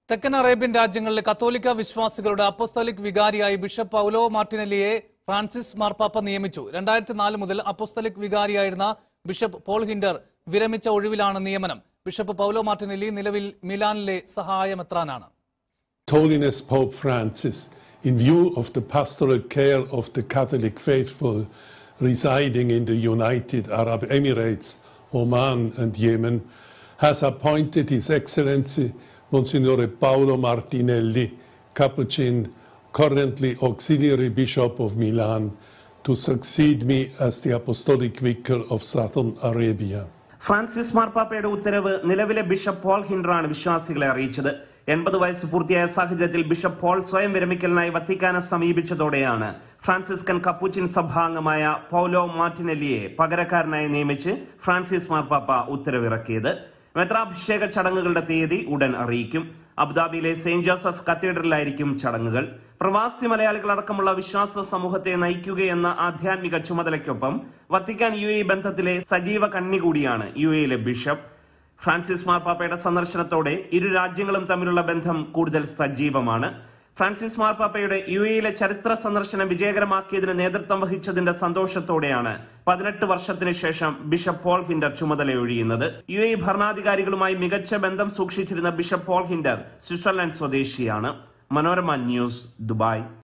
തെക്കൻ അറേബ്യൻ രാജ്യങ്ങളിലെ കത്തോലിക്ക വിശ്വാസികളുടെ അപ്പോസ്തലിക് വികാരിയായി ബിഷപ്പ് പൗലോ മാർട്ടിനെല്ലിയെ ഫ്രാൻസിസ് മാർപ്പാപ്പ നിയമിച്ചു രണ്ടായിരത്തി നാല് മുതൽ അപ്പോസ്തലിക് വികാരിയായിരുന്ന ബിഷപ്പ് പോൾ ഹിൻഡർ വിരമിച്ച ഒഴിവിലാണ് നിയമനം ബിഷപ്പ് പൗലോ മാർട്ടിനെല്ലി നിലവിൽ മിലാനിലെ സഹായമെത്രാനാണ് Holiness Pope Francis, in view of the pastoral care of the Catholic faithful residing in the United Arab Emirates, Oman, and Yemen, has appointed His Excellency Monsignore Paolo Martinelli, Capuchin, currently Auxiliary Bishop of Milan, to succeed me as the Apostolic Vicar of Southern Arabia. Francis മാർപ്പാപ്പയുടെ ഉത്തരവ് നിലവിലെ bishop Paul ഹിൻഡറാണ് വിശ്വാസികളെ അറിയിച്ചത് എൺപത് വയസ്സ് പൂർത്തിയായ സാഹചര്യത്തിൽ bishop Paul സ്വയം വിരമിക്കലിനായി വത്തിക്കാനെ സമീപിച്ചതോടെയാണ് ഫ്രാൻസിസ്കൻ കപ്പൂച്ചിൻ സഭാംഗമായ പൗലോ മാർട്ടിനെല്ലിയെ പകരക്കാരനായി നിയമിച്ച് ഫ്രാൻസിസ് മാർപ്പാപ്പ ഉത്തരവിറക്കിയത് മെത്രാഭിഷേക ചടങ്ങുകളുടെ തീയതി ഉടൻ അറിയിക്കും അബുദാബിയിലെ സെയിന്റ് ജോസഫ് കത്തീഡ്രലിലായിരിക്കും ചടങ്ങുകൾ പ്രവാസി മലയാളികളടക്കമുള്ള വിശ്വാസ സമൂഹത്തെ നയിക്കുകയെന്ന ആധ്യാത്മിക ചുമതലയ്ക്കൊപ്പം വത്തിക്കാൻ യു എ ബന്ധത്തിലെ സജീവ കണ്ണി കൂടിയാണ് യു എയിലെ ബിഷപ്പ് ഫ്രാൻസിസ് മാർപ്പാപ്പയുടെ സന്ദർശനത്തോടെ ഇരു രാജ്യങ്ങളും തമ്മിലുള്ള ബന്ധം കൂടുതൽ സജീവമാണ് ഫ്രാൻസിസ് മാർപ്പാപ്പയുടെ യു എയിലെ ചരിത്ര സന്ദർശനം വിജയകരമാക്കിയതിന് നേതൃത്വം വഹിച്ചതിന്റെ സന്തോഷത്തോടെയാണ് പതിനെട്ട് വർഷത്തിന് ശേഷം ബിഷപ്പ് പോൾ ഹിൻഡർ ചുമതലയൊഴിയുന്നത് യു എ ഭരണാധികാരികളുമായി മികച്ച ബന്ധം സൂക്ഷിച്ചിരുന്ന ബിഷപ്പ് പോൾ ഹിൻഡർ സ്വിറ്റ്സർലൻഡ് സ്വദേശിയാണ് മനോരമ ന്യൂസ് ദുബായ്